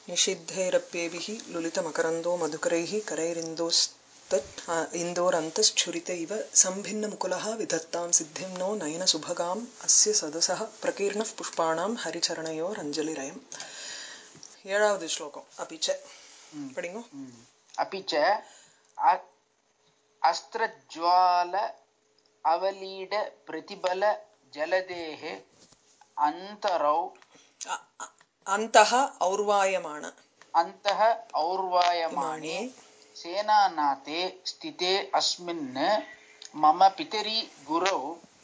निषिद्धैरप्येभिः लुलितमकरन्दो मधुकरैः करैरिन्दोस्तत् इन्दोरन्तश्छुरित इव सम्भिन्नमुकुलः विधत्तां सिद्धिं नो नयनसुभगाम् अस्य सदसः प्रकीर्णः पुष्पाणां हरिचरणयोरञ्जलिरयम् ஏழாவது ஸ்லோகம் அபிச்ச படிங்க अपि च अ- अस्त्रज्वाल अवलीड प्रतिबल जलदेः अन्तरौ அ- அ- அந்தः और्वायमाण अन्तः और्वायमाणे सेनानाथे स्थिते अस्मिन् मम पितरि गुरौ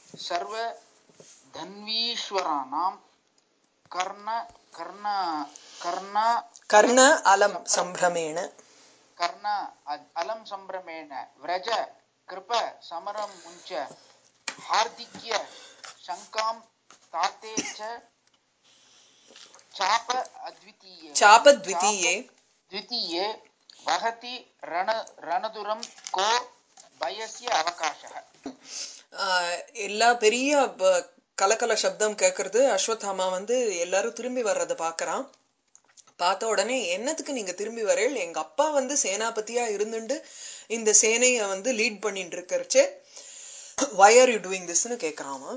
सर्वधन्वीश्वराणां कर्ण कर्ण कर्ण கர்ண அலம் சம்பிரமேண कर्ण अ- अलं सम्भ्रमेण व्रज कृप समरं मुञ्च हार्दिक्य शङ्कां ताते च चाप अद्वितीये चापद्वितीये चाप द्वितीये वहति रण रणदुरं को भयस्य अवकाशः ஆஹ் எல்லா பெரிய ப- கலக்கல சப்தம் கேட்கறது அஸ்வத்தாமா வந்து எல்லாரும் திரும்பி வர்றதை பார்க்கறான் பார்த்த உடனே என்னத்துக்கு நீங்க திரும்பி வரேள் எங்க அப்பா வந்து சேனாபதியா இருந்துட்டு இந்த சேனைய வந்து லீட் பண்ணிட்டு இருக்கறச்சே why are you doing திஸ்னு கேக்குறான் அவன்.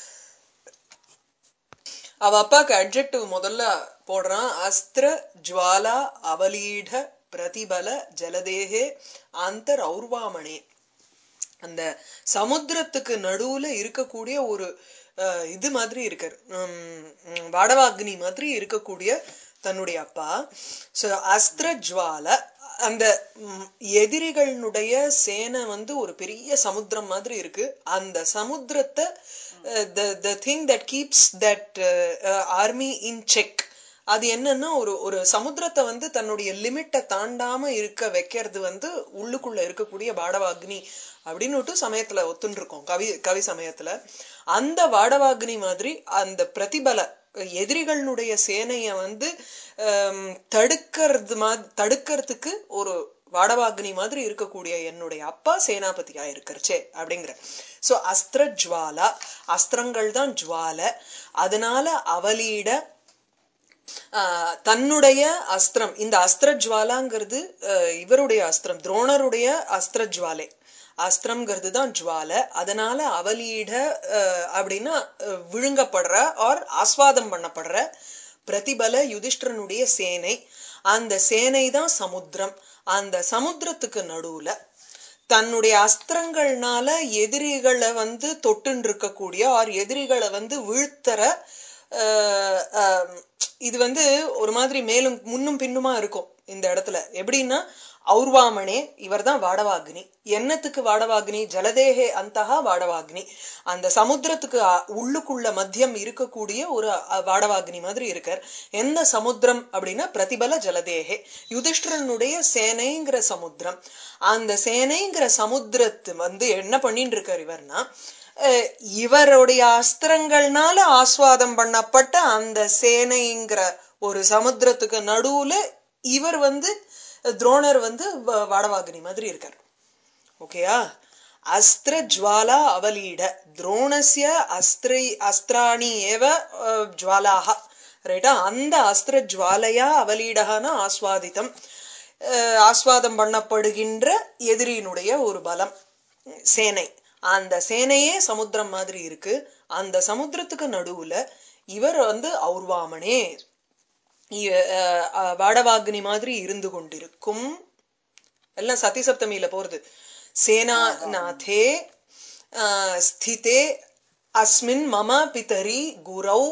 அவ அப்பாக்கு அட்ஜெக்டிவ் முதல்ல போடுறான் அஸ்திர ஜுவாலா அவலீட பிரதிபல ஜலதேகே ஆந்தர் ஔர்வாமணே அந்த சமுத்திரத்துக்கு நடுவுல இருக்கக்கூடிய ஒரு அஹ், இது மாதிரி இருக்கார் உம், உம், வாடவாக்னி மாதிரி இருக்கக்கூடிய தன்னுடைய அப்பா சோ அஸ்திர ஜுவால அந்த உம், எதிரிகளுடைய சேனை வந்து ஒரு பெரிய சமுத்திரம் மாதிரி இருக்கு அந்த சமுத்திரத்தை the thing that keeps that army in check அது என்னன்னா ஒரு ஒரு சமுத்திரத்தை வந்து தன்னுடைய லிமிட்டை தாண்டாம இருக்க வைக்கிறது வந்து உள்ளுக்குள்ள இருக்கக்கூடிய வாடவாக்னி அப்படின்னுட்டு சமயத்துல ஒத்துன்னு இருக்கோம் கவி கவி சமயத்துல அந்த வாடவாக்னி மாதிரி அந்த பிரதிபல எதிரிகளுடைய சேனைய வந்து ஆம், தடுக்கிறது மா தடுக்கிறதுக்கு ஒரு வாடவாக்னி மாதிரி இருக்கக்கூடிய என்னுடைய அப்பா சேனாபதியா இருக்கிறச்சே அப்படிங்கிற சோ அஸ்திர ஜுவாலா அஸ்திரங்கள் தான் ஜுவால அதனால அவலீட ஆஹ் தன்னுடைய அஸ்திரம் இந்த அஸ்திர ஜுவாலாங்கிறது ஆஹ் இவருடைய அஸ்திரம் துரோணருடைய அஸ்திர ஜுவாலை அஸ்திரம்ங்கிறது தான் ஜுவாலை அதனால அவலீட ஆஹ் அப்படின்னா ஆஹ் விழுங்கப்படுற ஆர் ஆஸ்வாதம் பண்ணப்படுற பிரதிபல யுதிஷ்டரனுடைய சேனை அந்த சேனை தான் சமுத்திரம் அந்த சமுத்திரத்துக்கு நடுவுல தன்னுடைய அஸ்திரங்கள்னால எதிரிகளை வந்து தொட்டுன்னு இருக்கக்கூடிய ஆர் எதிரிகளை வந்து வீழ்த்தற ஆஹ் ஆஹ் இது வந்து ஒரு மாதிரி மேலும் முன்னும் பின்னுமா இருக்கும் இந்த இடத்துல எப்படின்னா ஔர்வாமனே இவர்தான் வாடவாக்னி என்னத்துக்கு வாடவாக்னி ஜலதேகே அந்தகா வாடவாக்னி அந்த சமுத்திரத்துக்கு அ- உள்ளுக்குள்ள மத்தியம் இருக்கக்கூடிய ஒரு அ- வாடவாக்னி மாதிரி இருக்கார் என்ன சமுத்திரம் அப்படின்னா பிரதிபல ஜலதேகே யுதிஷ்டிரனுடைய சேனைங்கிற சமுத்திரம் அந்த சேனைங்கிற சமுத்திரத்து வந்து என்ன பண்ணிட்டு இருக்கார் இவர்னா அஹ் இவருடைய அஸ்திரங்கள்னால ஆஸ்வாதம் பண்ணப்பட்ட அந்த சேனைங்கிற ஒரு சமுத்திரத்துக்கு நடுவுல இவர் வந்து துரோணர் வந்து வ- வாடவாகினி மாதிரி இருக்கார் ஓகேயா அஸ்திர ஜுவாலா அவலீட துரோணஸ்ய அஸ்திரை அஸ்திராணி ஏவ அஹ், ஜுவாலாக ரைட்டா அந்த அஸ்திர ஜுவாலையா அவலீடகான ஆஸ்வாதித்தம் அஹ், ஆஸ்வாதம் பண்ணப்படுகின்ற எதிரியினுடைய ஒரு பலம் சேனை அந்த சேனையே சமுத்திரம் மாதிரி இருக்கு அந்த சமுத்திரத்துக்கு நடுவுல இவர் வந்து ஔர்வாமனே இ- அஹ், அஹ், வாடவாக்னி மாதிரி இருந்து கொண்டிருக்கும் எல்லாம் சதி சப்தமியில போறது சேனாநாதே ஆஹ், ஸ்திதே அஸ்மின் மம பிதரி குரௌ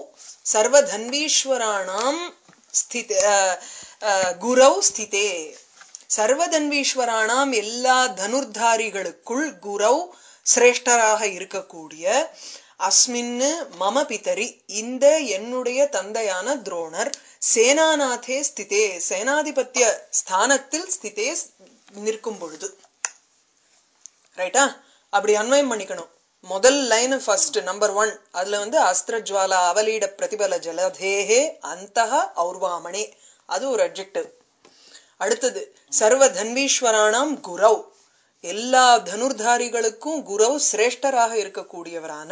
சர்வதன்வீஸ்வராணாம் ஸ்தித ஆஹ், ஆஹ், குரௌ ஸ்திதே சர்வதன்வீஸ்வராணாம் எல்லா தனுர்தாரிகளுக்குள் குரௌ சிரேஷ்டராக இருக்கக்கூடிய அஸ்மின்னு மம பிதரி இந்த என்னுடைய தந்தையான துரோணர் சேனாநாதே ஸ்திதே சேனாதிபத்திய ஸ்தானத்தில் ஸ்திதே நிற்கும் பொழுது ரைட்டா அப்படி அன்வயம் பண்ணிக்கணும் முதல் லைன் ஃபர்ஸ்ட் நம்பர் ஒன் அதுல வந்து அஸ்திர ஜுவாலா அவலீட பிரதிபல ஜலதேகே அந்தக ஔர்வாமணே அது ஒரு அட்ஜெக்டிவ் அடுத்தது சர்வ தன்வீஸ்வரானாம் குரவ் எல்லா தனுர்தாரிகளுக்கும் குரவ் சிரேஷ்டராக இருக்கக்கூடியவரான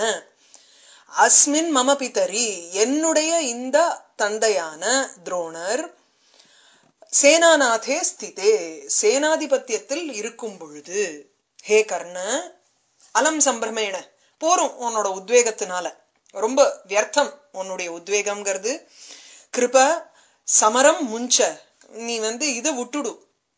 அஸ்மின் மம பிதரி என்னுடைய இந்த தந்தையான துரோணர் சேனாநாதே ஸ்திதே சேனாதிபத்தியத்தில் இருக்கும் பொழுது ஹே கர்ண அலம் சம்பிரமேண போரும் உன்னோட உத்வேகத்தினால ரொம்ப வியர்த்தம் உன்னுடைய உத்வேகம்ங்கிறது கிருப சமரம் முஞ்ச நீ வந்து இதை விட்டுடு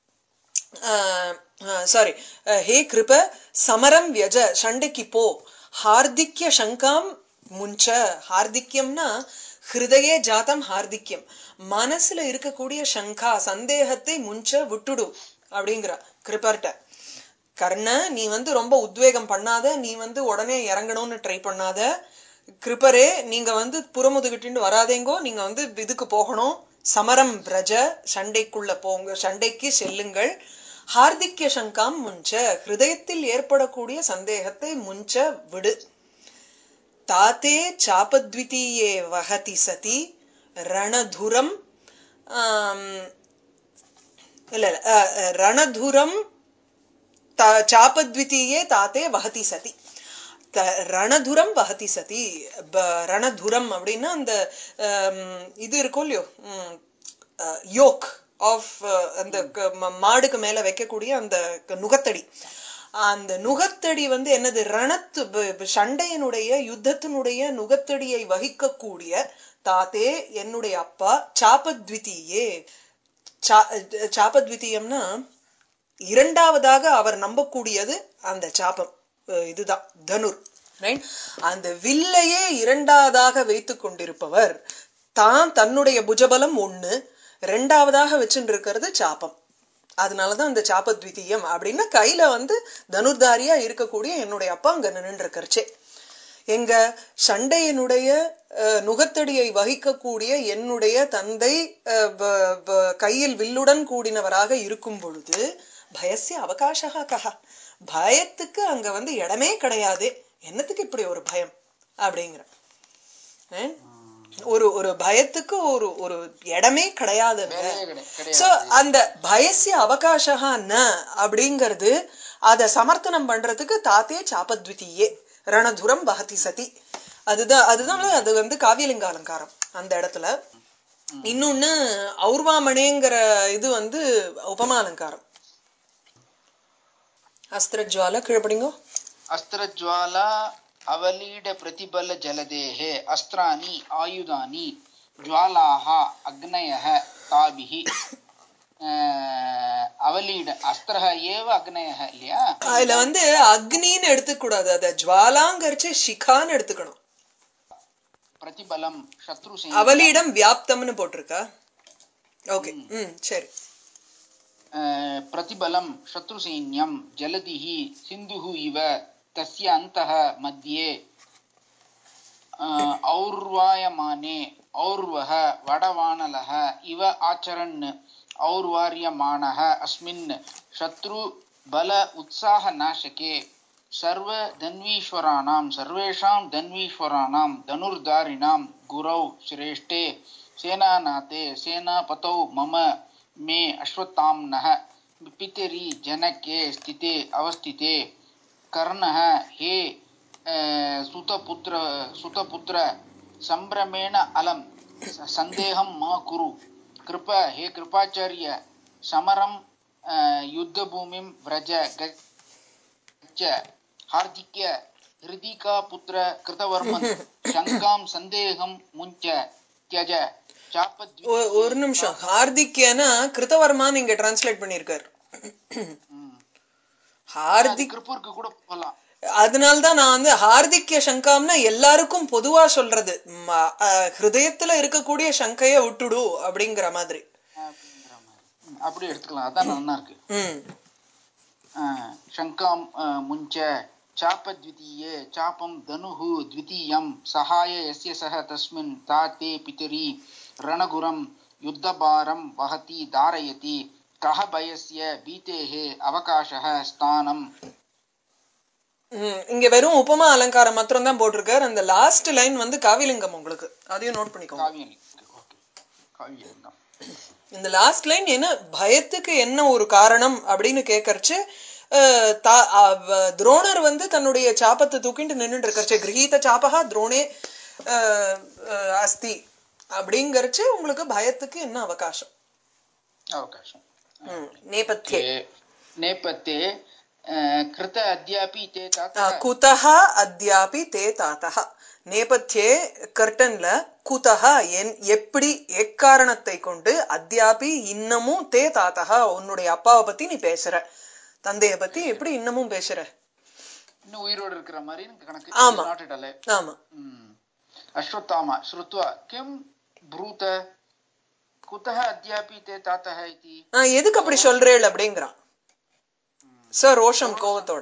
சாரி ஹே கிருப சமரம் வியஜ சண்டைக்கு போ ஹார்திக்ய சங்காம் முஞ்ச ஹார்திக்யம்னா ஹிருதயே ஜாதம் ஹார்திக்யம் மனசுல இருக்கக்கூடிய சங்கா சந்தேகத்தை முஞ்ச விட்டுடு அப்படிங்கிற கிருபர்ட்ட கர்ண நீ வந்து ரொம்ப உத்வேகம் பண்ணாத நீ வந்து உடனே இறங்கணும்னு ட்ரை பண்ணாத கிருப்பரே நீங்க வந்து புறமுதுகிட்டு வராதேங்கோ நீங்க வந்து இதுக்கு போகணும் சமரம் பிரஜ சண்டைக்குள்ள போங்க சண்டைக்கு செல்லுங்கள் ஹார்திக்ய சங்காம் முஞ்ச ஹிருதயத்தில் ஏற்படக்கூடிய சந்தேகத்தை முஞ்ச விடு தாத்தே சாபத்விதீயே வகதி சதி ரணதுரம் இல்ல இல்ல ரணதுரம் சாபத்விதீயே தாத்தே வகதி சதி ரணதுரம் வகதி சதி ரணதுரம் அப்படின்னா அந்த இது இருக்கும் இல்லையோ யோக் ஆஃப் அந்த மாடுக்கு மேல வைக்கக்கூடிய அந்த நுகத்தடி அந்த நுகத்தடி வந்து என்னது ரணத்து சண்டையனுடைய யுத்தத்தினுடைய நுகத்தடியை வகிக்கக்கூடிய தாத்தே என்னுடைய அப்பா சாபத்விதீயே சாபத்விதீயம்னா இரண்டாவதாக அவர் நம்பக்கூடியது அந்த சாபம் இதுதான் தனுர் ரைட் அந்த வில்லையே இரண்டாவதாக வைத்துக் கொண்டிருப்பவர் தான் தன்னுடைய புஜபலம் ஒண்ணு ரெண்டாவதாக வச்சுட்டு இருக்கிறது சாப்பம் அதனாலதான் அந்த சாபத்விதீயம் அப்படின்னா கையில வந்து தனுர்தாரியா இருக்கக்கூடிய என்னுடைய அப்பா அங்க நின்று இருக்கிறச்சே எங்க சண்டையனுடைய நுகத்தடியை வகிக்கக்கூடிய என்னுடைய தந்தை கையில் வில்லுடன் கூடினவராக இருக்கும் பொழுது பயசிய அவகாசகா கஹா பயத்துக்கு அங்க வந்து இடமே கிடையாது என்னத்துக்கு இப்படி ஒரு பயம் அப்படிங்கிற ஒரு ஒரு பயத்துக்கு ஒரு ஒரு இடமே கிடையாது சோ அந்த பயசிய அவகாசகா ந அப்படிங்கிறது அத சமர்த்தனம் பண்றதுக்கு தாத்தே சாபத்விதீயே ரணதுரம் வகதி சதி அதுதான் அதுதான் அது வந்து காவியலிங்க அலங்காரம் அந்த இடத்துல இன்னொன்னு ஔர்வாமணேங்கிற இது வந்து உபமா அலங்காரம் அஸ்திரஜ்வால கீழ்படிங்கோ अस्त्रज्वाला अवलीड प्रतिबल जलदेः अस्त्राणि आयुधानि ज्वालाः अग्नयः ताभिः அவலீட அஸ்திரஹ ஏவ அக்னயஹ இல்லையா அதுல வந்து அக்னின்னு எடுத்துக்கூடாது அத ஜுவாலாங்கரிச்சு ஷிகான்னு எடுத்துக்கணும் பிரதிபலம் சத்ரு அவலியிடம் வியாப்தம்னு போட்டிருக்கா ஓகே ம் சரி प्रतिबलं शत्रुसैन्यं जलदिः सिन्धुः इव तस्य अन्तः मध्ये और्वायमाने और्वः वडवानलः इव आचरन् और्वार्यमाणः अस्मिन् शत्रुबल उत्साहनाशके सर्वधन्वीश्वराणां सर्वेषां धन्वीश्वराणां धनुर्धारिणां गुरौ श्रेष्ठे सेनानाथे सेनापतौ मम मे अश्वत्थाम्नः पितरि जनके स्थिते अवस्थिते कर्णः हे सुतपुत्र सुतपुत्र सम्भ्रमेण अलं सन्देहं मा कुरु कृप हे कृपाचार्य समरं युद्धभूमिं व्रज गच्छ हार्दिक्य हृदिकापुत्र कृतवर्मन् शङ्कां सन्देहं मुञ्च त्यज ஒரு நிமிஷம் ஹார்திக்யனா கிருத்தவர்மான்னு இங்க டிரான்ஸ்லேட் பண்ணிருக்காரு ஹார்திக் கிருப்பூருக்கு கூட போகலாம் அதனால்தான் நான் வந்து ஹார்திக்ய சங்காம்னா எல்லாருக்கும் பொதுவா சொல்றது ஹிருதயத்துல இருக்கக்கூடிய சங்கைய விட்டுடு அப்படிங்கிற மாதிரி அப்படி எடுத்துக்கலாம் அதான் நல்லா இருக்கு சங்காம் முஞ்ச चापद्वितीये चापं धनुः द्वितीयं सहाय यस्य सः तस्मिन् ताते पितरि रणगुरं युद्धभारं वहति धारयति कः भयस्य भीतेः अवकाशः स्थानम् இங்க வெறும் உபமா அலங்காரம் மாத்திரம் தான் போட்டிருக்காரு அந்த லாஸ்ட் லைன் வந்து காவிலிங்கம் உங்களுக்கு அதையும் நோட் பண்ணிக்கோங்க காவியலிங்கம் இந்த லாஸ்ட் லைன் என்ன பயத்துக்கு என்ன ஒரு காரணம் அப்படின்னு கேக்கறச்சு துரோணர் வந்து தன்னுடைய சாப்பத்தை தூக்கிட்டு நின்றுட்டு இருக்கறச்சு கிரகீத சாப்பகா துரோணே அஸ்தி அப்படிங்கறச்சு உங்களுக்கு பயத்துக்கு என்ன அவகாசம் अवकाशम् ம், நேபத்தியே नेपथ्ये अ, कृत अद्यापि ते ஆ, तातः குதஹ அத்யாபி தே தாத்தஹ நேபத்தியே கர்டன்ல குதஹ என் எப்படி எக்காரணத்தை கொண்டு அத்யாபி இன்னமும் தே தாத்தஹ உன்னுடைய அப்பாவை பத்தி நீ பேசுற தந்தைய பத்தி எப்படி இன்னமும் பேசுற இன்னும் உயிரோடு இருக்கிற மாதிரி எனக்கு கணக்கு ஆமா. நாட் இட் அலே ஆமா अश्वत्थामा श्रुत्वा किं ब्रूत कुतः अद्यापि ते तातः इति ஆ, எதுக்கு அப்படி சொல்றேள் அப்படிங்கிறான் ச ரோஷம் கோவத்தோட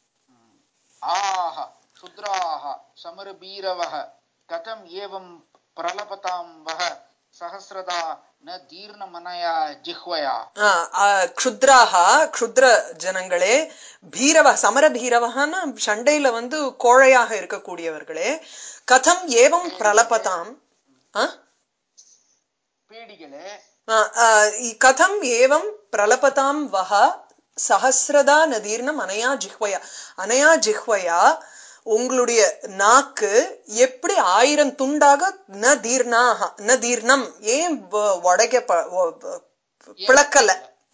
आह क्षुद्राः समरबीरवः कथम् एवं प्रलपतां वः सहस्रदा न दीर्णमनया जिह्वया ஆ, ஆ, க்ஷுத்ராஹா க்ஷுத்ர ஜனங்களே பீரவ சமர பீரவஹான்னா சண்டையில வந்து கோழையாக இருக்கக்கூடியவர்களே கதம் ஏவம் பிரலபதாம் ஆ? पीडिगले ஆ, ஆ, இ- கதம் ஏவம் பிரலபதாம் வஹ சஹசிரதா நதீர்ணம் அனயா ஜிஹ்வயா அனயா ஜிஹ்வயா உங்களுடைய நாக்கு எப்படி ஆயிரம் துண்டாக ந தீர்ணாக ந தீர்ணம் ஏன் வ- உடைக்க ப- வ- வ- பிளக்கல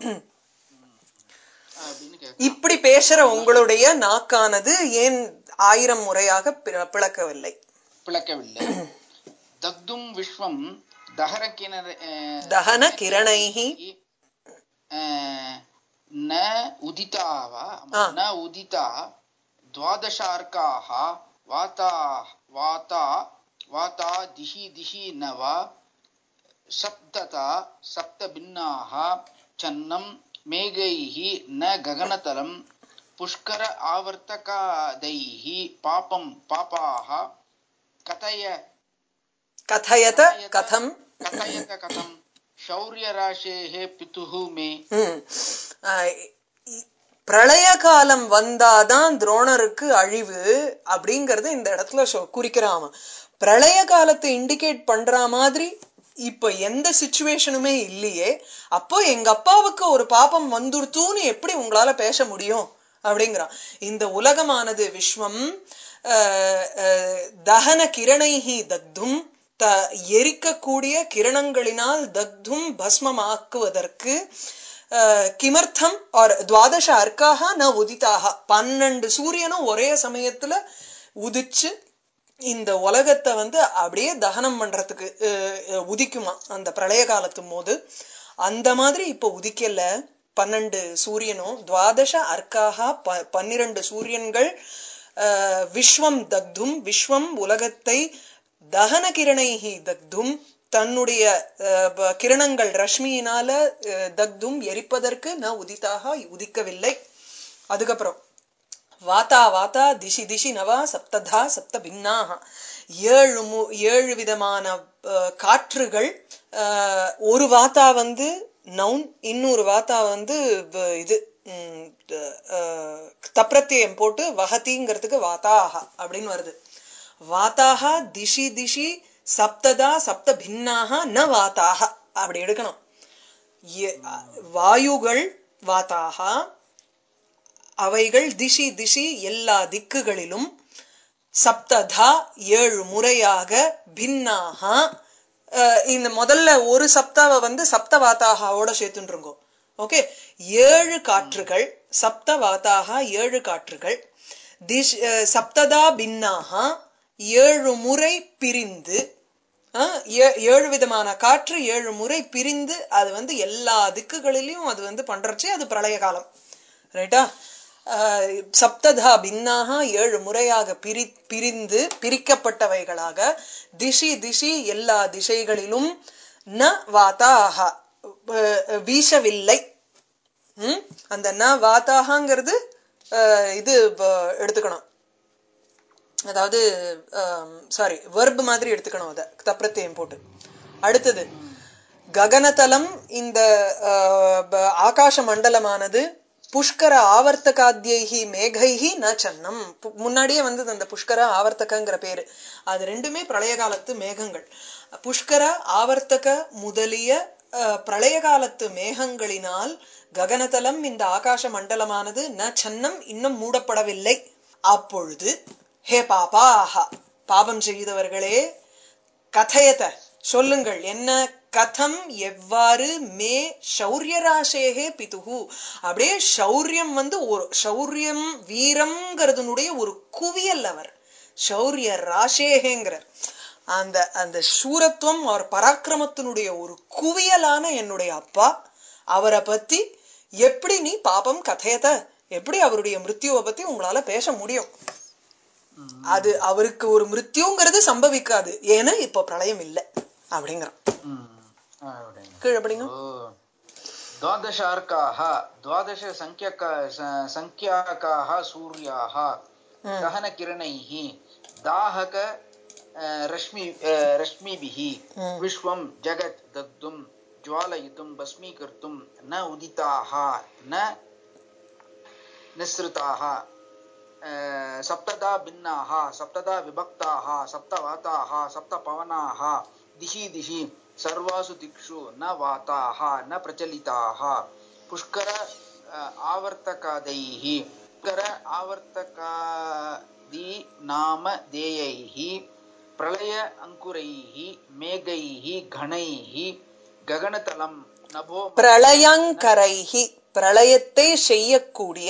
அப்படின்னு கேட்க இப்படி பேசுற உங்களுடைய நாக்கானது ஏன் ஆயிரம் முறையாக பி- பிளக்கவில்லை பிளக்கவில்லை தக்தும் விஸ்வம் தஹர கிணற தகன கிரணைஹி न उदिता वा ஆ. न उदिता द्वादशार्काः वाता वाता वाता दिशि दिशि न वा सप्तता सप्तभिन्नाः चन्नं मेघैः न गगनतलं पुष्कर आवर्तकादैः पापं पापाः कथय கதயத கதம் कथयत कथं शौर्यराशेः पितुः मे ம். ஆ, இ- பிரளய காலம் வந்தாதான் துரோணருக்கு அழிவு அப்படிங்கறது இந்த இடத்துல சொ- குறிக்கிறான் அவன். பிரளய காலத்தை இண்டிகேட் பண்ற மாதிரி இப்ப எந்த சுச்சுவேஷனுமே இல்லையே அப்போ எங்க அப்பாவுக்கு ஒரு பாபம் வந்துருத்தூன்னு எப்படி உங்களால பேச முடியும் அப்படிங்கிறான் இந்த உலகமானது விஸ்வம் அஹ், அஹ், தகன கிரணைஹி தக்தும் த எரிக்கக்கூடிய கிரணங்களினால் தக்தும் பஸ்மமாக்குவதற்கு அஹ், கிமர்த்தம் ஆர் துவாதச அர்க்காக ந உதிதாக பன்னெண்டு சூரியனும் ஒரே சமயத்துல உதிச்சு இந்த உலகத்தை வந்து அப்படியே தகனம் பண்றதுக்கு அஹ், அஹ், உதிக்குமா அந்த பிரளய காலத்து போது அந்த மாதிரி இப்ப உதிக்கல பன்னெண்டு சூரியனும் துவாதச அர்க்காக ப- பன்னிரண்டு சூரியன்கள் அஹ், விஸ்வம் தக்தும் விஸ்வம் உலகத்தை தகன கிரணைஹி தக்தும் தன்னுடைய அஹ், ப- கிரணங்கள் ரஷ்மியினால அஹ், தக்தும் எரிப்பதற்கு ந உதித்தாக உதிக்கவில்லை அதுக்கப்புறம் வாத்தா வாத்தா திசி திசி நவா சப்ததா சப்த பின்னாக ஏழு மு ஏழு விதமான அஹ், காற்றுகள் அஹ், ஒரு வாத்தா வந்து நவுன் இன்னொரு வாத்தா வந்து வ- இது ம், அஹ், தப்ரத்தியம் போட்டு வகதிங்கிறதுக்கு வாத்தாஹ அப்படின்னு வருது வாத்தாக திசி திசி சப்ததா சப்த பின்னாக ந வாத்தாக அப்படி எடுக்கணும் எ- வாயுகள் வாத்தாக அவைகள் திசி திசி எல்லா திக்குகளிலும் சப்ததா ஏழு முறையாக பின்னாக அஹ், இந்த முதல்ல ஒரு சப்தாவை வந்து சப்தவாத்தாகாவோட சேர்த்துருங்கோ ஓகே ஏழு காற்றுகள் சப்தவாத்தாக ஏழு காற்றுகள் திஷ் அஹ், சப்ததா பின்னாக ஏழு முறை பிரிந்து அஹ், ஏ- ஏழு விதமான காற்று ஏழு முறை பிரிந்து அது வந்து எல்லா திக்குகளிலும் அது வந்து பண்றச்சு அது பிரளய காலம் ரைட்டா ஆஹ் சப்ததா பின்னாக ஏழு முறையாக பிரி பிரிந்து பிரிக்கப்பட்டவைகளாக திசி திசி எல்லா திசைகளிலும் ந வாதாக வீசவில்லை ம்? அந்த ந வாத்தாகங்கிறது ஆஹ் இது வ- எடுத்துக்கணும் அதாவது சாரி வெர்ப் மாதிரி எடுத்துக்கணும் அத தப்ரத்தையும் போட்டு அடுத்தது ககனதலம் இந்த ஆஹ், ப- ஆகாச மண்டலமானது புஷ்கர ஆவர்த்தகாத்யைஹி மேகைஹி ந சன்னம் பு- முன்னாடியே வந்தது அந்த புஷ்கர ஆவர்த்தகங்கிற பேரு அது ரெண்டுமே பிரளய காலத்து மேகங்கள் புஷ்கர ஆவர்த்தக முதலிய அஹ், பிரளய காலத்து மேகங்களினால் ககனதலம் இந்த ஆகாச மண்டலமானது ந சன்னம் இன்னும் மூடப்படவில்லை அப்பொழுது ஹே பாபாஹா பாபம் செய்தவர்களே கதையத சொல்லுங்கள் என்ன கதம் எவ்வாறு மே சௌரியராசேகே பிதுகு அப்படியே சௌரியம் வந்து ஒரு சௌரியம் வீரம்ங்கிறதுனுடைய ஒரு குவியல் அவர் சௌரிய ராசேகேங்கிறார் அந்த அந்த சூரத்துவம் அவர் பராக்கிரமத்தினுடைய ஒரு குவியலான என்னுடைய அப்பா அவரை பத்தி எப்படி நீ பாபம் கதையத எப்படி அவருடைய மிருத்யுவை பத்தி உங்களால பேச முடியும் அது அவருக்கு ஒரு மிருத்யுங்கிறது சம்பவிக்காது ஏன்னா இப்போ பிரளயம் இல்லை அப்படிங்கிறான் ம். அப்படிங்க. கீழே படிங்க ओ, द्वादशार्काः द्वादश संख्यक स- संख्याकाः सूर्याः दहनकिरणैः दाहक अ, रश्मि अ, रश्मिभिः विश्वं जगत् दग्धुं ज्वालयितुं भस्मीकर्तुं न उदिताः न निःसृताः अ, सप्तदा भिन्नाः सप्तदा विभक्ताः सप्तवाताः सप्तपवनाः दिशि दिशि सर्वासु दिक्षु न वाताः न प्रचलिताः पुष्कर अ, आवर्तकादैः पुष्कर आवर्तकादि नाम देयैः प्रलय अङ्कुरैः मेघैः घणैः गगनतलं नभो பிரளயங்கரைஹி பிரளயத்தை செய்யக்கூடிய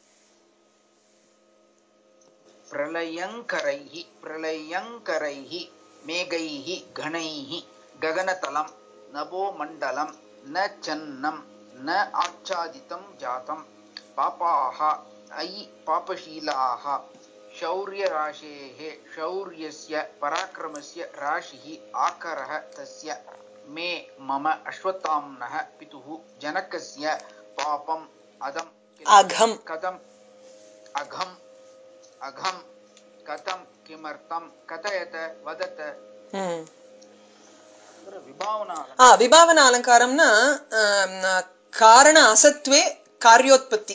प्रलयङ्करैः प्रलयङ्करैः मेघैः घणैः गगनतलं नभोमण्डलं न चन्नं न आच्छादितं जातं पापाः अयि पापशीलाः शौर्यराशेः शौर्यस्य पराक्रमस्य राशिः आकरः तस्य मे मम अश्वत्थाम्नः पितुः जनकस्य पापम् अदं अघम् कथम् अघम् अघं कथं किमर्थं कथयत वदत ம். विभावना ஆ விபாவன அலங்காரம்னா ஆம், காரண அசத்வே காரியோத்பத்தி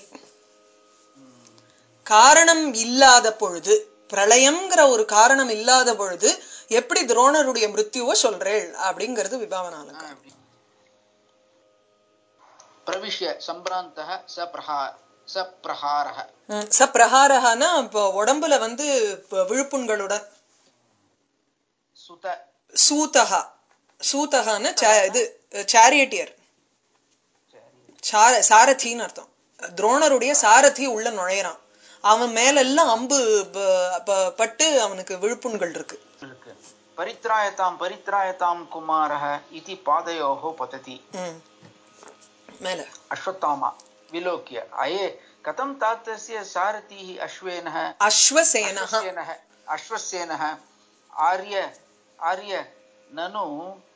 காரணம் இல்லாத பொழுது பிரளயம்ங்கிற ஒரு காரணம் இல்லாத பொழுது எப்படி துரோணருடைய மிருத்யுவை சொல்றேள் அப்படிங்கிறது விபாவன அலங்காரம் प्रविश्य सम्भ्रान्तः स प्रहा स प्रहारः ம், ச பிரகாரஹானா இப்போ உடம்புல வந்து இப்ப விழுப்புண்களுடன் सुत சூதகா சூதகான்னு சா- இது சேரியட்டியர் சாரதின்னு அர்த்தம் துரோணருடைய சாரதி உள்ள நுழையறான் அவன் மேல எல்லாம் அம்பு ப- ப- பட்டு அவனுக்கு விழுப்புண்கள் இருக்கு परित्रायतां परित्रायतां कुमारः इति पादयोः पतति ம். மேல अश्वत्थामा विलोक्य अये कथं तातस्य सारथिः अश्वेनः அஸ்வசேனஹ अश्वसेनः अश्वसेनः आर्य आर्य ननु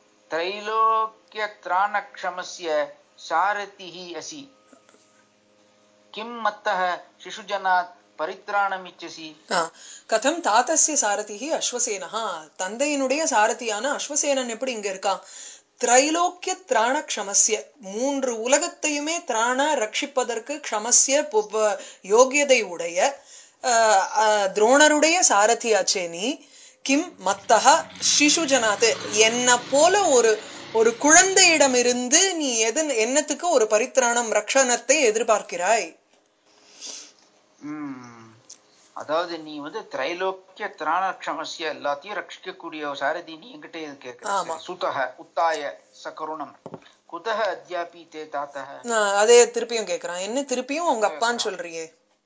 त्रैलोक्यत्राणक्षमस्य सारथिः असि किं मत्तः शिशुजनात् परित्राणमिच्छसि ஆ, கதம் தாத்தஸ்ய சாரதிஹி அஸ்வசேனஹா தந்தையினுடைய சாரதியான அஸ்வசேனன் எப்படி இங்க இருக்கான் திரைலோக்கிய திராண க்ஷமஸ்ய மூன்று உலகத்தையுமே திராண ரட்சிப்பதற்கு க்ஷமஸ்ய புவ- யோகியதை உடைய ஆ, ஆ, துரோணருடைய சாரதியாச்சே நீ கிம் மத்தஹா சிசு ஜனாத் என்ன போல ஒரு ஒரு குழந்தையிடமிருந்து நீ எது என்னத்துக்கு ஒரு பரித்ராணம் ரக்ஷணத்தை எதிர்பார்க்கிறாய் ம். அதாவது நீ வந்து திரைலோக்கிய திராணக்ஷமஸ்ய எல்லாத்தையும் ரட்சிக்கக்கூடிய ஒரு சாரதி நீ என்கிட்ட இது ஆமா. கேட்க சுதக உத்தாய சகருணம் குதக அத்தியாபி தே தாத்தக நான் அதே திருப்பியும் கேக்குறான் என்ன திருப்பியும் உங்க அப்பான்னு சொல்றியே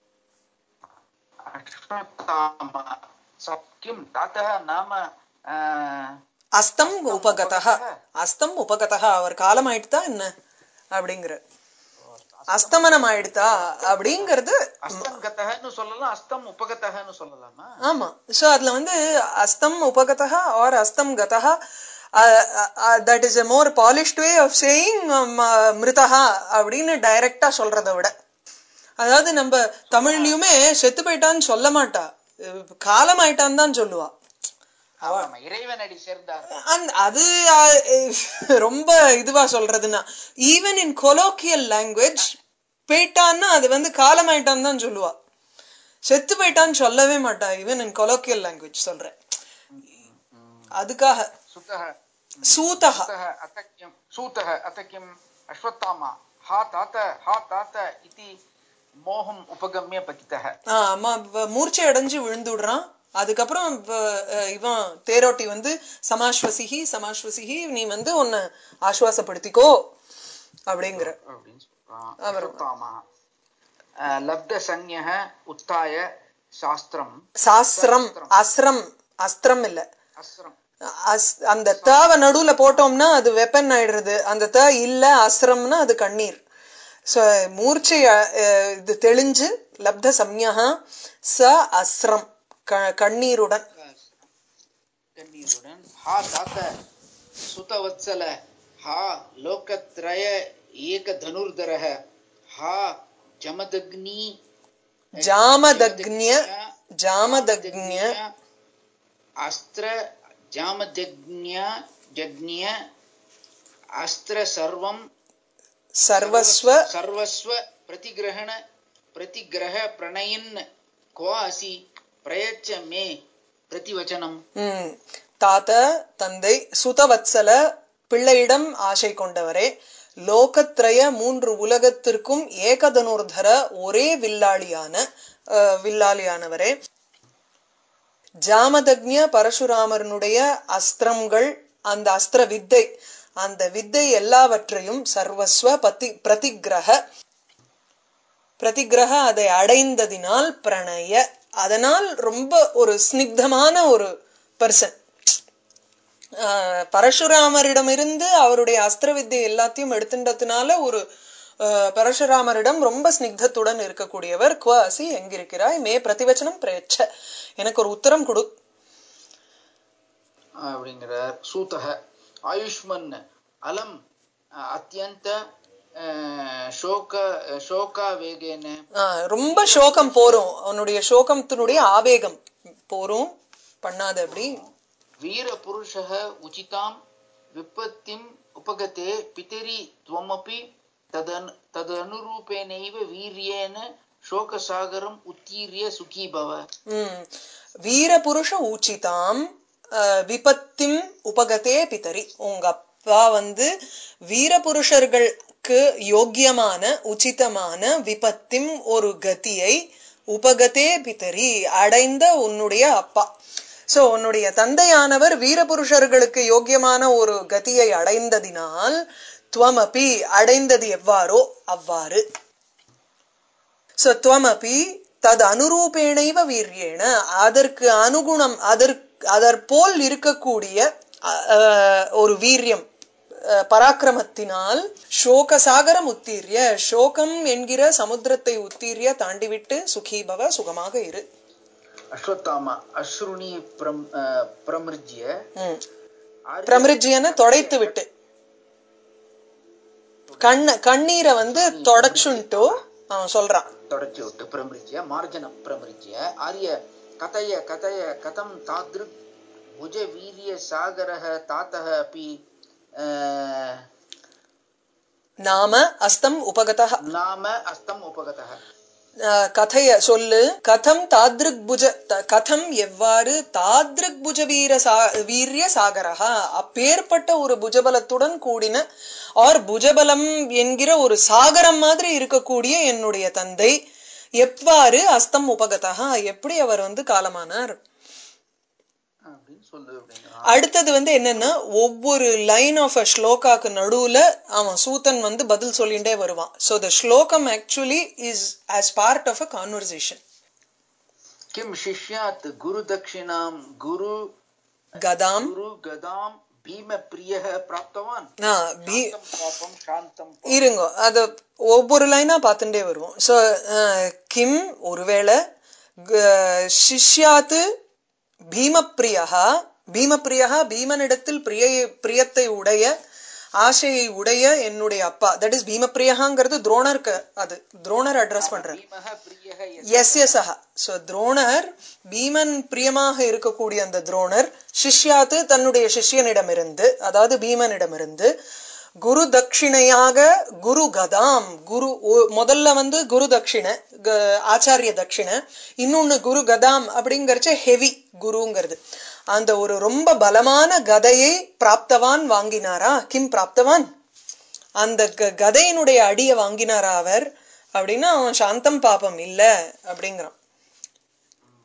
அஸ்வத்தாம சக்கியம் தாத்தக நாம ஆ, அஸ்தம் உபகதः அஸ்தம் உபகதः அவர் காலம் ஆயிடுதா என்ன அப்படிங்கிற அஸ்தமனம் ஆயிடுதா அப்படிங்கிறது அஸ்தம் கதகன்னு சொல்லலாம் அஸ்தம் உபகதகன்னு சொல்லலாமா ஆமா சோ அதுல வந்து அஸ்தம் உபகதः ஆர் அஸ்தம் கதः that is a more polished way of saying மிருதஹா அப்படின்னு டைரக்டா சொல்றதை விட அதாவது நம்ம தமிழ்லயுமே செத்து போயிட்டான்னு சொல்ல மாட்டா அஹ் காலம் ஆயிட்டான்னு தான் சொல்லுவா ஆமா இறைவனடி சேர்ந்தார் அந்த அது அஹ், ரொம்ப இதுவா சொல்றதுன்னா ஈவன் இன் கொலோக்கியல் லாங்குவேஜ் போயிட்டான்னா அது வந்து காலமாயிட்டான்னு தான் சொல்லுவா செத்து போயிட்டான்னு சொல்லவே மாட்டா ஈவன் இன் கொலோக்கியல் லாங்குவேஜ் சொல்றேன் அதுக்காக சுத்தக சூதக सूतः अथ किं सूतः अथ किम् अश्वत्थामा हा तात हा तात इति மோகம் உபகம்ய பதித்தக ஆமா வ- மூர்ச்சை அடைஞ்சு விழுந்து விடுறான் அதுக்கப்புறம் வ- அஹ் இவன் தேரோட்டி வந்து சமாஸ்வசிகி சமாஸ்வசிகி நீ வந்து உன்னை ஆசுவாசப்படுத்திக்கோ அப்படிங்கிற அப்படின்னு சொல்றான் அஸ்வத்தாமா அஹ், லப்த சந்யக உத்தாய சாஸ்திரம் சாஸ்திரம் அஸ்ரம் அஸ்திரம் இல்ல அஸ்ரம் அஸ்- அந்த தாவ நடுவுல போட்டோம்னா அது வெப்பன் ஆயிடுறது அந்த த இல்ல அஸ்ரம்னா அது கண்ணீர் சோ மூர்ச்சை அஹ், இது தெளிஞ்சு லப்த சம்யா ச அஸ்ரம் க- கண்ணீருடன் கண்ணீருடன் ஹா தாத்த சுதவத்சல ஹா லோகத்ரய ஏக தனுர்தரः ஹா ஜமதக்னி ஜாமதக்ஞ ஜாமதக்ஞ அஸ்திர ஜாமதக்ஞ ஜக்ஞ அஸ்திர சர்வம் சர்வஸ்வ சர்வஸ்வ பிரதிகிரகண பிரதிகிரக பிரணயன் கோ அசி பிரயச்ச மே பிரதிவச்சனம் ம் தாத்த தந்தை சுதவத்சல பிள்ளையிடம் ஆசை கொண்டவரே லோகத்ரய மூன்று உலகத்திற்கும் ஏகதனுர்தர ஒரே வில்லாளியான அஹ், வில்லாளியானவரே ஜாமதக்ஞ பரசுராமரனுடைய அஸ்திரங்கள் அந்த அஸ்திர வித்தை அந்த வித்தை எல்லாவற்றையும் சர்வஸ்வ பதி பிரதிகிரக பிரதிகிரக அதை அடைந்ததினால் பிரணய அதனால் ரொம்ப ஒரு ஸ்னிக்தமான ஒரு பர்சன் பரசுராமரிடமிருந்து அவருடைய அஸ்திர வித்தை எல்லாத்தையும் எடுத்துட்டதுனால ஒரு ஆஹ், பரசுராமரிடம் ரொம்ப ஸ்னிக்தத்துடன் இருக்கக்கூடியவர் குவாசி எங்கிருக்கிறாய் மே பிரதிவச்சனம் பிரயச்ச எனக்கு ஒரு உத்தரம் கொடு அப்படிங்கிறார் சூதக ஆயுஷ்மன் அலம் அஹ், அத்தியந்த அஹ், சோக சோகா வேகேன ஆஹ், ரொம்ப சோகம் போரும் அவனுடைய சோகத்தினுடைய ஆவேகம் போரும் பண்ணாத அப்படி வீர புருஷः உச்சிதாம் விப்பத்திம் உபகதே பிதரி त्वमपि ததன் ததனுரூபேணைவ வீரியேன சோகசாகரம் உத்தீரிய சுகீ பவ ம். வீரபுருஷ ஊச்சிதாம் அஹ், விபத்திம் உபகதே பிதரி உங்க அப்பா வந்து வீரபுருஷர்களுக்கு யோக்கியமான உச்சிதமான விபத்திம் ஒரு கதியை உபகதே பிதரி அடைந்த உன்னுடைய அப்பா சோ உன்னுடைய தந்தையானவர் வீரபுருஷர்களுக்கு யோக்கியமான ஒரு கதியை அடைந்ததினால் துவமபி அடைந்தது எவ்வாறோ அவ்வாறு சோ துவமபி தது அனுரூபேணைவ வீரியேன அதற்கு அனுகுணம் அதற்கு அதற்போல் இருக்கக்கூடிய அ- அஹ், ஒரு வீரியம் அஹ், பராக்கிரமத்தினால் சோகசாகரம் உத்தீரிய சோகம் என்கிற சமுத்திரத்தை உத்தீரிய தாண்டிவிட்டு சுகீபவ சுகமாக இரு அஸ்வத்தாம அஸ்ருணி பிரம் அஹ், பிரமிருஜ்ய ம். ஆர்ய பிரமிருஜியன தொடைத்து விட்டு கண்ண கண்ணீரை வந்து தொடச்சுன்ட்டு அவன் சொல்றான் தொடச்சி விட்டு பிரமிருஜ்ய மார்ஜனம் பிரமிருஜ்ய ஆர்ய கதய கதய கதம் தாத்ருக் புஜ வீரிய சாகரः தாத்தः अपि அஹ், நாம அஸ்தம் உபகதா நாம அஸ்தம் உபகதः அஹ் கதைய சொல்லு கதம் தாத்ருக் புஜ த- கதம் எவ்வாறு தாத்ருக் புஜ வீர சா வீரிய சாகரஹா அப்பேற்பட்ட ஒரு புஜபலத்துடன் கூடின ஆர் புஜபலம் என்கிற ஒரு சாகரம் மாதிரி இருக்கக்கூடிய என்னுடைய தந்தை எவ்வாறு அஸ்தம் உபகதா எப்படி அவர் வந்து காலமானார் அப்படின்னு சொல்லு அப்படிங்கிறான் அடுத்தது வந்து என்னன்னா ஒவ்வொரு லைன் ஆஃப் அ ஸ்லோகாக்கு நடுவுல அவன் சூத்தன் வந்து பதில் சொல்லிண்டே வருவான் சோ த ஸ்லோகம் actually is as part of a conversation किं शिष्यात् गुरुदक्षिणां गुरु கதாம் गुरु गदां भीमप्रियः प्राप्तवान् ஆ, பி- शान्तं पापं शान्तं पापं। இருங்க அத ஒவ்வொரு லைனா பார்த்துட்டே வருவோம் சோ கிம் ஒருவேளை க- சிஷ்யாத்து பீமப்பிரியா பீமப்பிரியா பீமனிடத்தில் பிரிய பிரியத்தை உடைய ஆசையை உடைய என்னுடைய அப்பா தட் இஸ் பீமப்பிரியகாங்கிறது துரோணருக்கு அது துரோணர் அட்ரஸ் பண்ற भीमः प्रियः यस्य எஸ் எஸ் அஹா சோ துரோணர் பீமன் பிரியமாக இருக்கக்கூடிய அந்த துரோணர் சிஷ்யாத்து தன்னுடைய சிஷ்யனிடமிருந்து அதாவது பீமனிடமிருந்து குரு தட்சிணையாக குரு கதாம் குரு ஒ- முதல்ல வந்து குரு தட்சிணை க- ஆச்சாரிய தட்சிணை இன்னொன்னு குரு கதாம் அப்படிங்கறச்ச ஹெவி குருங்கிறது அந்த ஒரு ரொம்ப பலமான கதையை பிராப்தவான் வாங்கினாரா கிம் பிராப்தவான் அந்த க- கதையினுடைய அடிய வாங்கினாரா அவர் அப்படின்னா அவன் சாந்தம் பாபம் இல்ல அப்படிங்கிறான்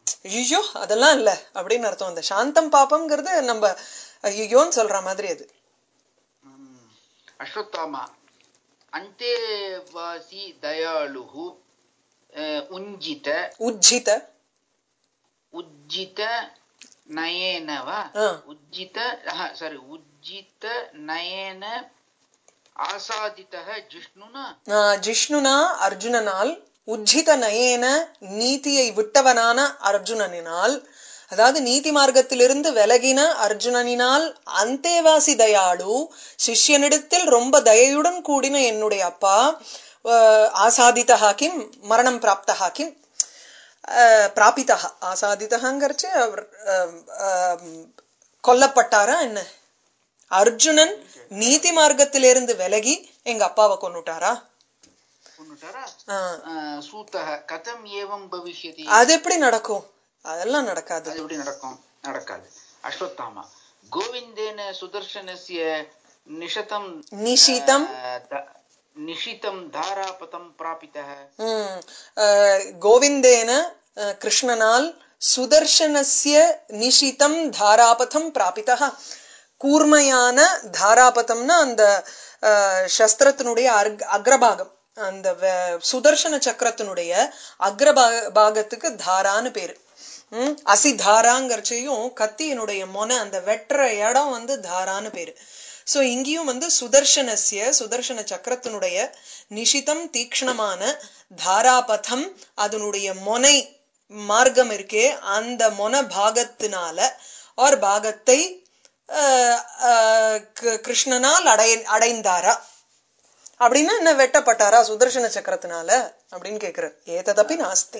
ஐயோ அதெல்லாம் இல்ல அப்படின்னு அர்த்தம் அந்த சாந்தம் பாப்பம்ங்கிறது நம்ம ஐயோன்னு சொல்ற மாதிரி அது ம். அஸ்வத்தாமா அந்தேவாசி தயாளுஹு அஹ், உஞ்சித உஜ்ஜித உஜ்ஜித நயேன வா ஆ. உஜ்ஜித சாரி உஜ்ஜித நயேன ஆசாதித்தः ஜிஷ்ணுனா ஆஹ் ஜிஷ்ணுனா அர்ஜுனனால் உஜ்ஜித நயேன நீதியை விட்டவனான அர்ஜுனனினால் அதாவது நீதி மார்க்கத்திலிருந்து விலகின அர்ஜுனனினால் அந்தேவாசி தயாளு சிஷ்யனிடத்தில் ரொம்ப தயையுடன் கூடின என்னுடைய அப்பா ஆஹ் ஆசாதிதா கிம் மரணம் பிராப்தா கிம் ஆஹ் பிராபிதா ஆசாதிதங்கிறச்சு அவர் ஆஹ் ஆஹ் கொல்லப்பட்டாரா என்ன அர்ஜுனன் நீதி மார்க்கத்திலிருந்து விலகி எங்க அப்பாவை கொன்னுட்டாரா கொன்னுட்டாரா ஆஹ் அஹ், சூத்தः கதம் ஏவம் பவிஷ்யதி அது எப்படி நடக்கும் அதெல்லாம் நடக்காது அது எப்படி நடக்கும் நடக்காது அஸ்வத்தாமா கோவிந்தேன சுதர்சனஸ்ய நிஷதம் நிஷிதம் அஹ், த- நிஷிதம் தாராபதம் பிராபித்தः ம், அஹ், கோவிந்தேன அஹ், கிருஷ்ணனால் சுதர்சனஸ்ய நிஷிதம் தாராபதம் பிராபிதா கூர்மையான தாராபதம்னா அந்த அஹ், சஸ்திரத்தினுடைய அர்க்- அக்ரபாகம் அந்த வ- சுதர்சன சக்கரத்தினுடைய அக்ரபாக பாகத்துக்கு தாரான்னு பேரு ம், அசி தாராங்கிறச்சையும் கத்தியினுடைய மொன அந்த வெட்டுற இடம் வந்து தாரான்னு பேரு சோ இங்கேயும் வந்து சுதர்சனஸ்ய சுதர்சன சக்கரத்தினுடைய நிஷிதம் தீக்ஷ்ணமான தாராபதம் அதனுடைய மொனை மார்க்கம் இருக்கே அந்த மொன பாகத்தினால ஆர் பாகத்தை ஆஹ், ஆஹ், கிரு- கிருஷ்ணனால் அடை அடைந்தாரா அப்படின்னா என்ன வெட்டப்பட்டாரா சுதர்சன சக்கரத்தினால அப்படின்னு கேக்குற ஏததப்பி நாஸ்தி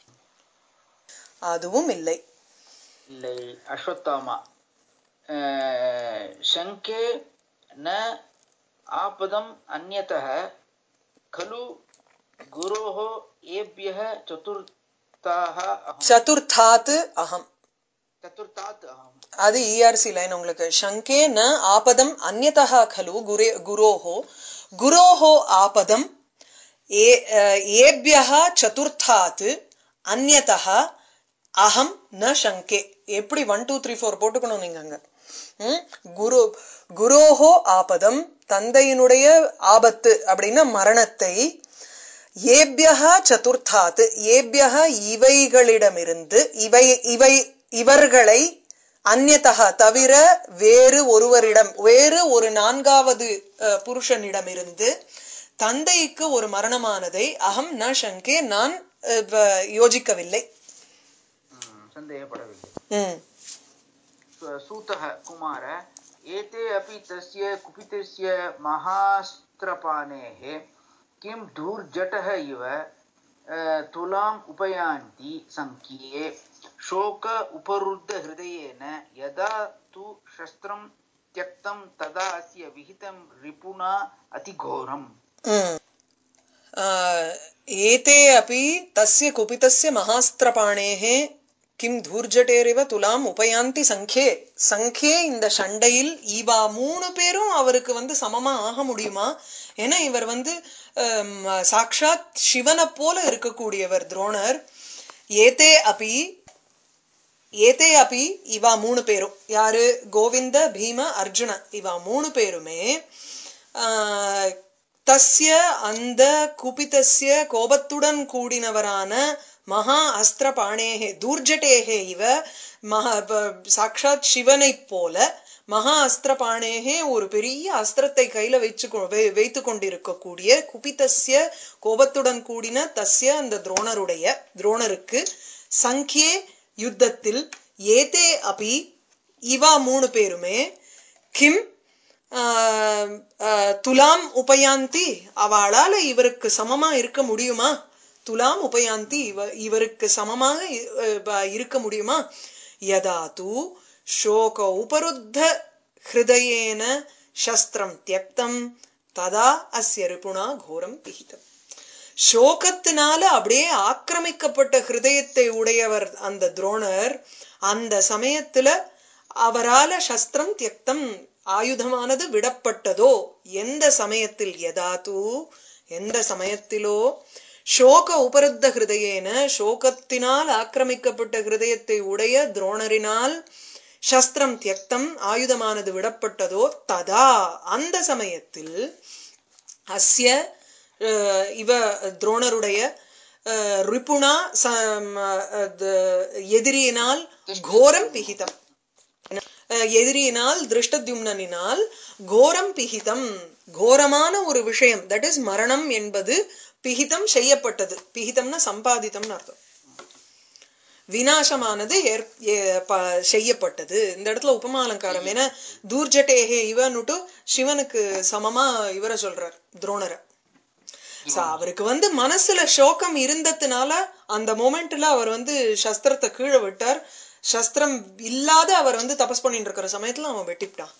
அதுவும் இல்லை இல்லை அஸ்வத்தாமா அஹ், சங்கே ந ஆபதம் அந்யதः खलु गुरोः ஏபியः சதுர்த்தாக அகம் சதுர்த்தாத் அகம் சதுர்த்தாத் அகம் அது இஆர்சி லைன் உங்களுக்கு சங்கே ந ஆபதம் அந்யதா खलु குரே குரோஹோ குரோஹோ ஆபதம் ஏ அஹ், ஏபியः சதுர்த்தாத் அந்யதः அகம் ந சங்கே எப்படி ஒன் டூ த்ரீ ஃபோர் போட்டுக்கணும் நீங்க அங்க ம்? குரு குரோஹோ ஆபதம் தந்தையினுடைய ஆபத்து அப்படின்னா மரணத்தை ஏபியகா சதுர்த்தாத் ஏபியகா இவைகளிடமிருந்து இவை இவை இவர்களை அந்நியதகா தவிர வேறு ஒருவரிடம் வேறு ஒரு நான்காவது அஹ், புருஷனிடமிருந்து தந்தைக்கு ஒரு மரணமானதை அகம் ந சங்கே நான் அஹ், வ- யோசிக்கவில்லை ம், சந்தேகப்படவில்லை ம் सू- सूतः कुमार एते अपि तस्य कुपितस्य महास्त्रपाणेः किं धूर्जटः इव अ, तुलाम् उपयान्ति सङ्ख्ये शोक उपरुद्धहृदयेन यदा तु शस्त्रं त्यक्तं तदा अस्य विहितं रिपुना अतिघोरम् ம். ஆஹ், ஏதே अपि तस्य कुपितस्य महास्त्रपाणेः கிம் தூர்ஜட்டேரிவ துலாம் உபயாந்தி சங்கே சங்கே இந்த சண்டையில் இவா மூணு பேரும் அவருக்கு வந்து சமமா ஆக முடியுமா ஏன்னா இவர் வந்து ஆம், சாக்ஷாத் சிவனை போல இருக்கக்கூடியவர் துரோணர் ஏதே அபி ஏதே அபி இவா மூணு பேரும் யாரு கோவிந்த பீம அர்ஜுன இவா மூணு பேருமே ஆஹ், தஸ்ய அந்த குபிதஸ்ய கோபத்துடன் கூடினவரான மகா அஸ்திர பாணேகே தூர்ஜட்டேகே இவ மகா ப- சாக்ஷாத் சிவனைப் போல மகா அஸ்திர பாணேகே ஒரு பெரிய அஸ்திரத்தை கையில வச்சு வைத்து கொண்டிருக்கக்கூடிய குபிதஸ்ய கோபத்துடன் கூடின தஸ்ய அந்த துரோணருடைய துரோணருக்கு சங்கே யுத்தத்தில் ஏதே அபி இவா மூணு பேருமே கிம் ஆஹ், ஆஹ், துலாம் உபயாந்தி அவளால இவருக்கு சமமா இருக்க முடியுமா துலாம் உபயாந்தி இவ இவருக்கு சமமாக இ- அஹ், இருக்க முடியுமா யதா தூ சோக உபருத்த ஹிருதயேன சஸ்திரம் தியக்தம் ததா அஸ்ய ரிபுணா கோரம் பிஹிதம் சோகத்தினால அப்படியே ஆக்கிரமிக்கப்பட்ட ஹிருதயத்தை உடையவர் அந்த துரோணர் அந்த சமயத்துல அவரால சஸ்திரம் தியக்தம் ஆயுதமானது விடப்பட்டதோ எந்த சமயத்தில் யதாது எந்த சமயத்திலோ சோக உபருத்த ஹிருதயேன சோகத்தினால் ஆக்கிரமிக்கப்பட்ட ஹிருதயத்தை உடைய துரோணரினால் சஸ்திரம் தியக்தம் ஆயுதமானது விடப்பட்டதோ ததா அந்த சமயத்தில் அஸ்ய அஹ், இவ துரோணருடைய அஹ், ரிபுணா ச- ம, அது, எதிரியினால் கோரம் பிகிதம் அஹ், எதிரியினால் திருஷ்டத்யும்னனினால் கோரம் பிகிதம் கோரமான ஒரு விஷயம் தட் இஸ் மரணம் என்பது பிகிதம் செய்யப்பட்டது பிகிதம்னா சம்பாதித்தம்னு அர்த்தம் விநாசமானது ஏற் ஏ- ப- செய்யப்பட்டது இந்த இடத்துல உபமா அலங்காரம் ஏன்னா தூர்ஜட்டேகே இவனுட்டு சிவனுக்கு சமமா இவரை சொல்றார் துரோணரை So, அவருக்கு வந்து மனசுல சோகம் இருந்ததுனால அந்த மொமெண்ட்ல அவர் வந்து சஸ்திரத்தை கீழே விட்டார் சஸ்திரம் இல்லாத அவர் வந்து தபஸ் பண்ணிட்டு இருக்கிற சமயத்துல அவன் வெட்டிவிட்டான்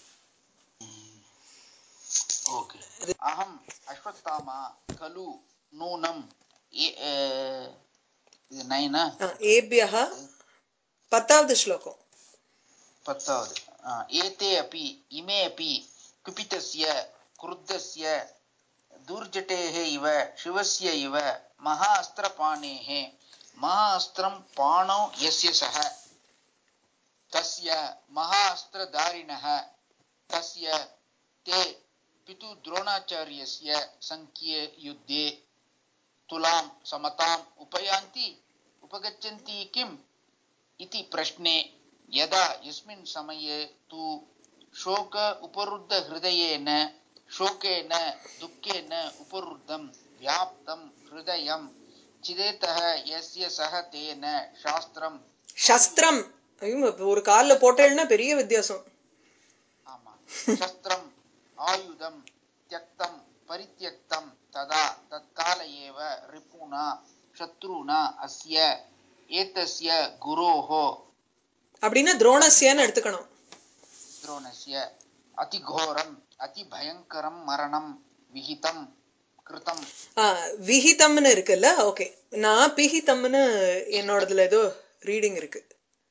ओके अहम् अश्वत्थामा खलु नूनम् ए- ए, இது நைனா ஏபியா பத்தாவது ஸ்லோகம் पत्तावद् आ, एते अपि इमे अपि कुपितस्य क्रुद्धस्य दुर्जटेः इव शिवस्य इव महाअस्त्रपाणेः महाअस्त्रं पाणौ यस्य सः तस्य महाअस्त्रधारिणः तस्य ते पितुद्रोणाचार्यस्य सङ्ख्ये युद्धे तुलां समताम् उपयान्ति उपगच्छन्ति किम् इति प्रश्ने यदा यस्मिन् समये तु शोक उपरुद्धहृदयेन शोकेन दुःखेन उपरुद्धं व्याप्तं हृदयं चिदेतः यस्य सः तेन शास्त्रं சஸ்திரம் ஐயோ, ஒரு கால்ல போட்டேன்னா பெரிய வித்தியாசம் आमा शस्त्रम् आयुधं त्यक्तं परित्यक्तं तदा तत्काल एव रिपुणा शत्रुणा अस्य एतस्य गुरोः அப்படின்னா துரோணஸ்யன்னு எடுத்துக்கணும் द्रोणस्य अतिघोरम् अतिभयङ्करं मरणं विहितं कृतं ஆ, விஹிதம்னு இருக்குல்ல ஓகே நான் பிஹிதம்னு என்னோடதுல ஏதோ ரீடிங் இருக்கு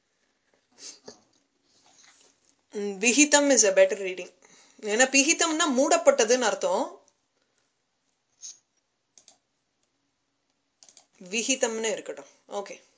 ம், விஹிதம் இஸ் அ பெட்டர் ரீடிங் ஏன்னா பிஹிதம்னா மூடப்பட்டதுன்னு அர்த்தம் விஹிதம்னு இருக்கட்டும் ஓகே